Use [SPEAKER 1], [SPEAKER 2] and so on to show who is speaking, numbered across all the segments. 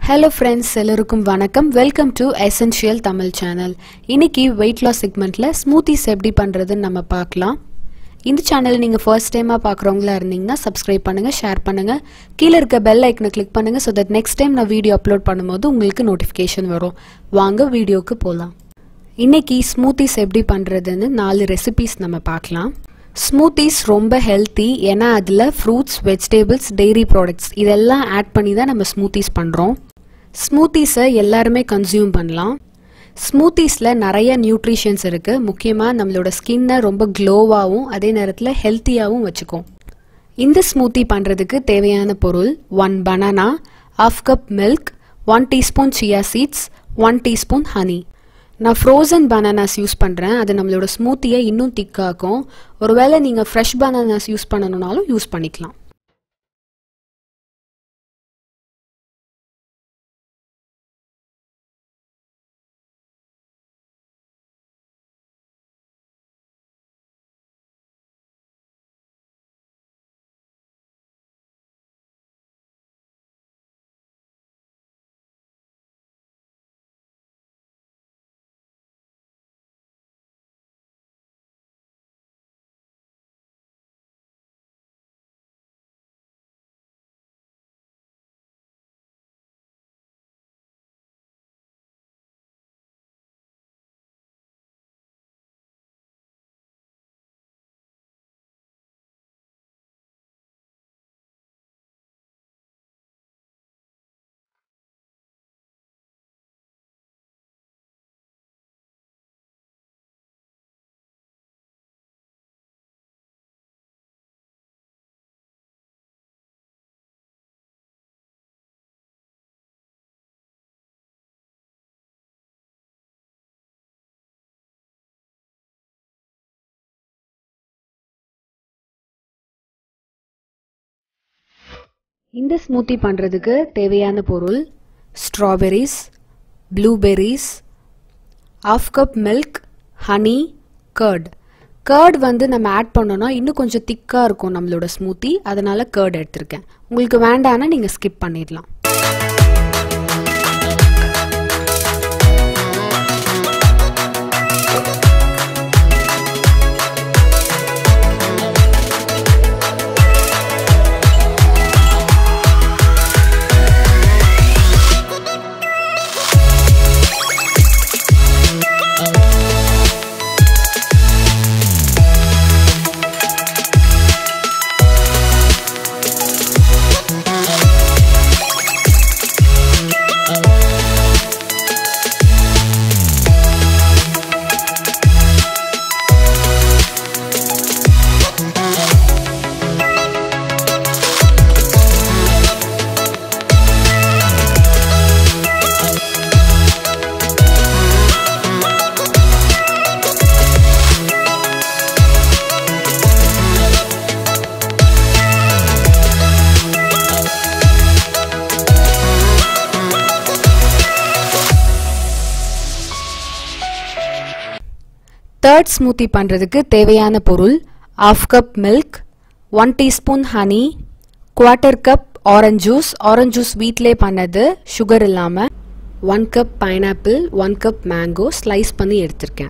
[SPEAKER 1] hello friends எல்லோருக்கும் வணக்கம் welcome to essential Tamil channel இன்னைக்கு வெயிட் லாஸ் செக்மெண்ட்டில் ஸ்மூத்திஸ் எப்படி பண்ணுறதுன்னு நம்ம பார்க்கலாம் இந்த சேனல் நீங்கள் ஃபர்ஸ்ட் டைமாக பார்க்குறவங்களா இருந்தீங்கன்னா சப்ஸ்கிரைப் பண்ணுங்கள் ஷேர் பண்ணுங்கள் கீழே இருக்க பெல் ஐக்கனை கிளிக் பண்ணுங்கள் ஸோ தட் நெக்ஸ்ட் டைம் நான் வீடியோ அப்லோட் பண்ணும்போது உங்களுக்கு நோட்டிஃபிகேஷன் வரும் வாங்க வீடியோக்கு போகலாம் இன்னைக்கு ஸ்மூத்திஸ் எப்படி பண்ணுறதுன்னு நாலு ரெசிபீஸ் நம்ம பார்க்கலாம் ஸ்மூத்திஸ் ரொம்ப ஹெல்த்தி ஏன்னா அதில் ஃப்ரூட்ஸ் வெஜிடபிள்ஸ் டெய்ரி ப்ராடக்ட்ஸ் இதெல்லாம் ஆட் பண்ணி தான் நம்ம ஸ்மூத்திஸ் பண்ணுறோம் ஸ்மூத்திஸை எல்லாருமே கன்சியூம் பண்ணலாம் ஸ்மூத்திஸில் நிறைய நியூட்ரிஷன்ஸ் இருக்குது முக்கியமாக நம்மளோட ஸ்கின்னை ரொம்ப க்ளோவாகவும் அதே நேரத்தில் ஹெல்த்தியாகவும் வச்சுக்கும் இந்த ஸ்மூத்தி பண்ணுறதுக்கு தேவையான பொருள் one banana half cup milk one teaspoon chia seeds one teaspoon honey நான் ஃப்ரோசன் பனானாஸ் யூஸ் பண்ணுறேன் அது நம்மளோட ஸ்மூத்தியை இன்னும் திக்காக்கும் ஒருவேளை நீங்கள் ஃப்ரெஷ் பனானாஸ் யூஸ் பண்ணணுன்னாலும் யூஸ் பண்ணிக்கலாம் இந்த ஸ்மூத்தி பண்ணுறதுக்கு தேவையான பொருள் strawberries blueberries half cup milk honey curd curd வந்து நம்ம ஆட் பண்ணோன்னா இன்னும் கொஞ்சம் திக்காக இருக்கும் நம்மளோட ஸ்மூத்தி அதனால் கர்ட் எடுத்திருக்கேன் உங்களுக்கு வேண்டான்னா நீங்கள் ஸ்கிப் பண்ணிடலாம் தேர்ட் ஸ்மூத்தி பண்ணுறதுக்கு தேவையான பொருள் half cup milk one teaspoon honey quarter cup orange juice orange juice வீட்டிலே பண்ணது சுகர் இல்லாமல் one cup pineapple one cup mango slice பண்ணி எடுத்திருக்கேன்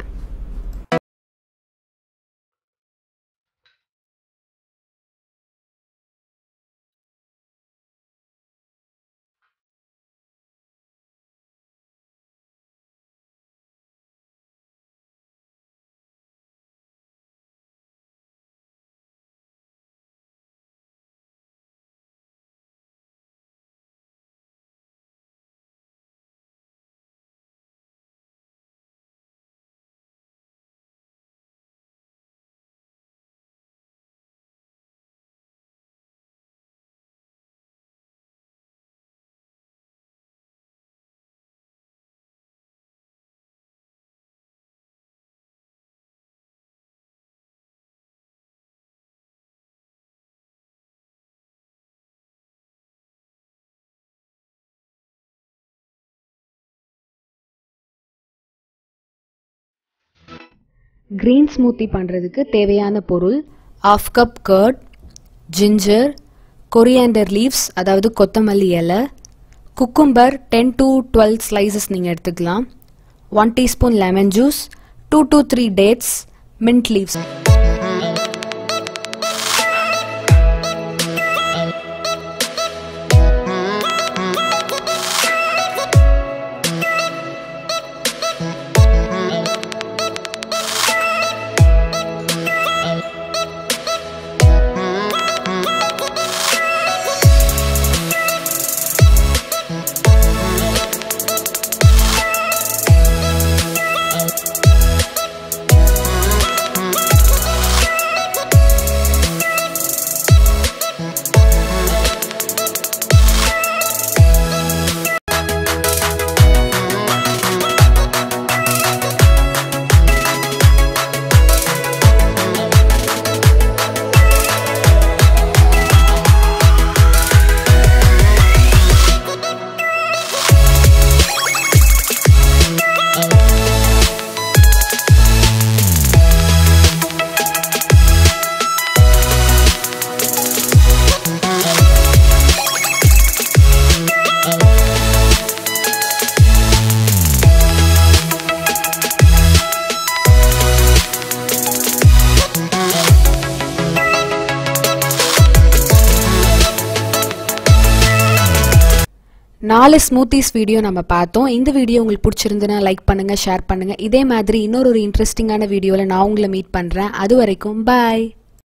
[SPEAKER 1] க்ரீன் ஸ்மூத்தி பண்ணுறதுக்கு தேவையான பொருள் half cup curd ginger coriander leaves அதாவது கொத்தமல்லி இலை cucumber ten to twelve slices நீங்கள் எடுத்துக்கலாம் one teaspoon lemon juice two to three dates mint leaves நாலு ஸ்மூத்திஸ் வீடியோ நம்ம பார்த்தோம் இந்த வீடியோ உங்களுக்கு பிடிச்சிருந்துன்னா லைக் பண்ணுங்க ஷேர் பண்ணுங்க இதே மாதிரி இன்னொரு ஒரு இன்ட்ரெஸ்டிங்கான வீடியோவில் நான் உங்களை மீட் பண்ணுறேன் அது வரைக்கும் பாய்